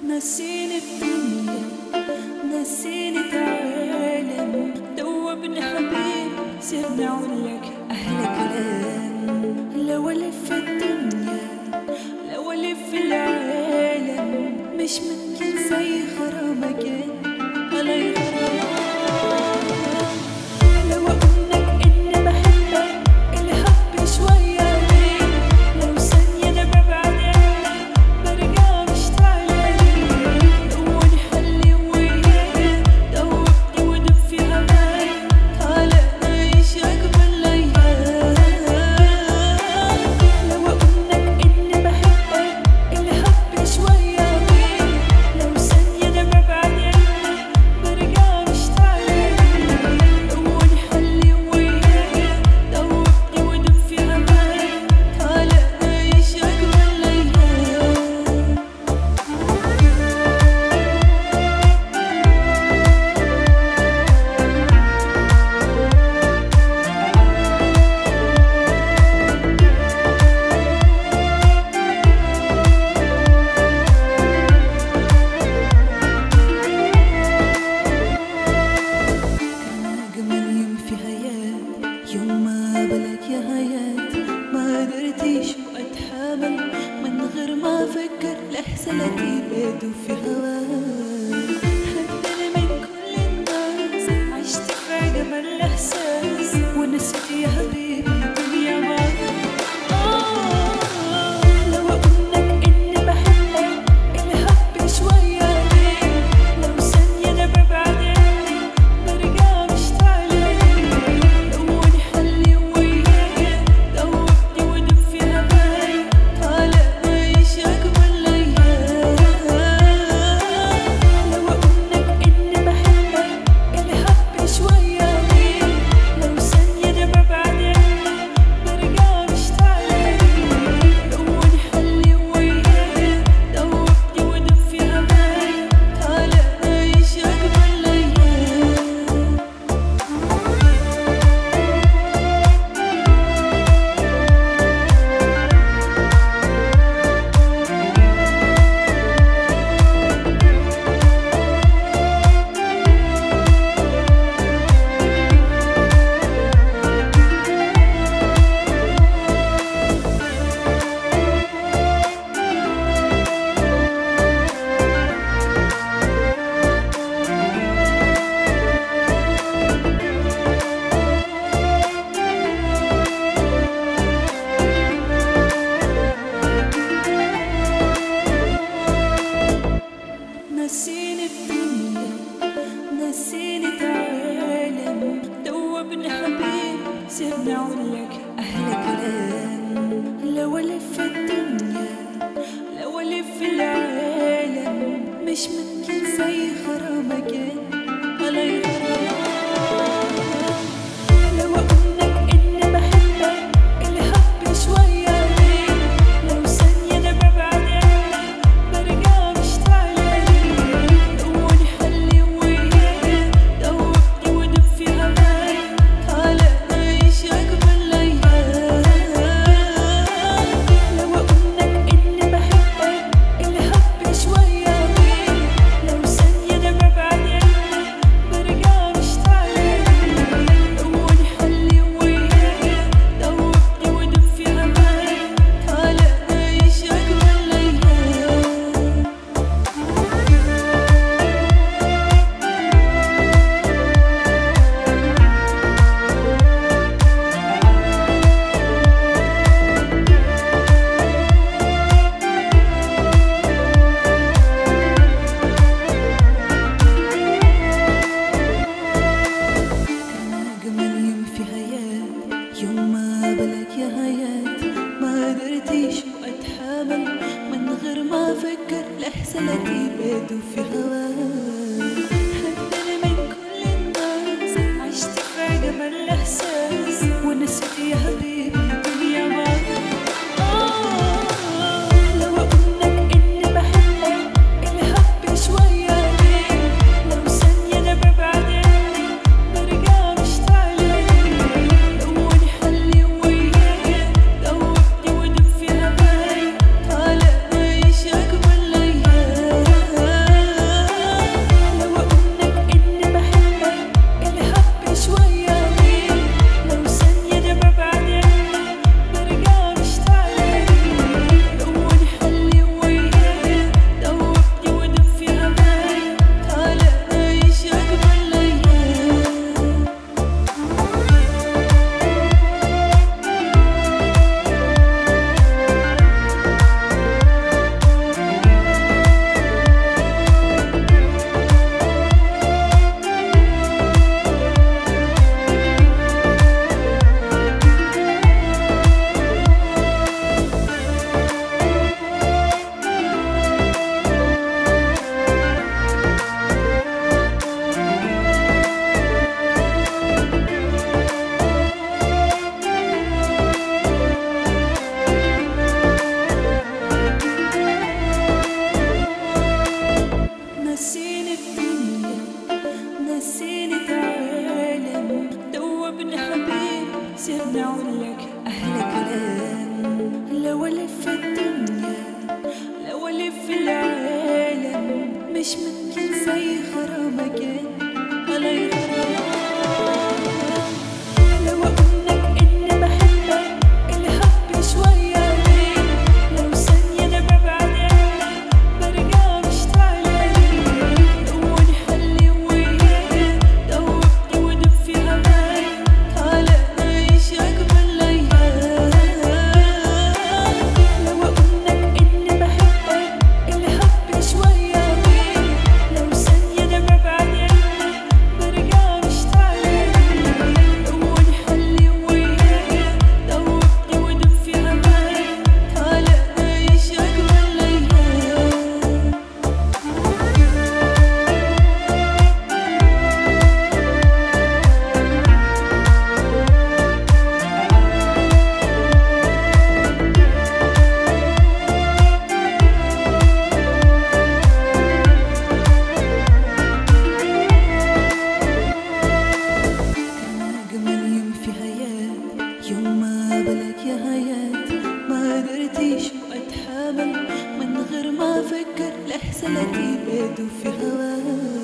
نسيني الدنيا نسيني العالم دوبني حبيب سيبني اقول لك احلى كلام لو الف الدنيا لو الف العالم مش ممكن زي غرامك ولا غرام لو اقولك اني بحبك الحب شوية ليه لو ثانية انا ببعد عنك برجع مشتاق ليك دوبني حلي وياك دوبني ودب في هواك تعالى نعيش اجمل الايام لو اقولك اني بحبك الحب شوية ليه لو ثانية انا ببعد عنك برجع مشتاق ليك دوبني حلي وياك دوبني ودب في هواك تعالى نعيش اجمل الايام كان أجمل يوم في حياتي يوم ما قابلك يا حياتي ما قدرتش أتحمل من غير ما أفكر لحظتي بدو في هواك خدتني من كل الناس عشت في أجمل إحساس ونسيت يا حبيبي الدنيا معاك لو أقولك إني بحبك الحب شوية ليه لو ثانية أنا ببعد عنك برجع مشتاق ليك دوبني حلي وياك دوبني ودب في هواك تعالى نعيش أجمل الأيام لو أقولك إني بحبك الحب شوية ليه لو ثانية أنا ببعد عنك برجع مشتاق ليك دوبني حلي وياك دوبني ودب في هواك تعالى نعيش أجمل الأيام نسيني الدنيا نسيني العالم دوبني حبيب سيبني اقول لك احلى كلام لو الف الدنيا لو الف العالم مش ممكن زي غرامك ولا غرام لو اقولك اني بحبك الحب شوية ليه لو ثانية انا ببعد عنك برجع مشتاق ليك دوبني حلي وياك دوبني ودب في هواك تعالى نعيش اجمل الايام لو اقولك اني بحبك الحب شوية ليه لو ثانية انا ببعد عنك برجع مشتاق ليك دوبني حلي وياك دوبني ودب في هواك تعالى نعيش اجمل الايام كان أجمل يوم في حياتي يوم ما قابلك يا حياتي ما قدرتش أتحمل من غير ما أفكر لحظتي بدو في هواك خدتني من كل الناس عشت في أجمل إحساس ونسيت يا حبيبي الدنيا معاك لو أقولك إني بحبك الحب شوية ليه لو ثانية أنا ببعد عنك برجع مشتاق ليك دوبني حلي وياك دوبني ودب في هواك تعالى نعيش أجمل الأيام come again علي غرام لو أقولك إني بحبك الحب شوية ليه لو ثانية أنا ببعد عنك برجع مشتاق ليك ونحلي وياك دوبني ودفي هواك تعالى نعيش أجمل الأيام لو أقولك إني بحبك الحب شوية ليه لو ثانية أنا ببعد عنك برجع مشتاق ليك ونحلي وياك دوبني ودفي هواك تعالى نعيش أجمل الأيام كان أجمل يوم في حياتي يوم ما قابلك يا حياتي ما قدرتش أتحمل من غير ما أفكر لحظة لقيت في هواك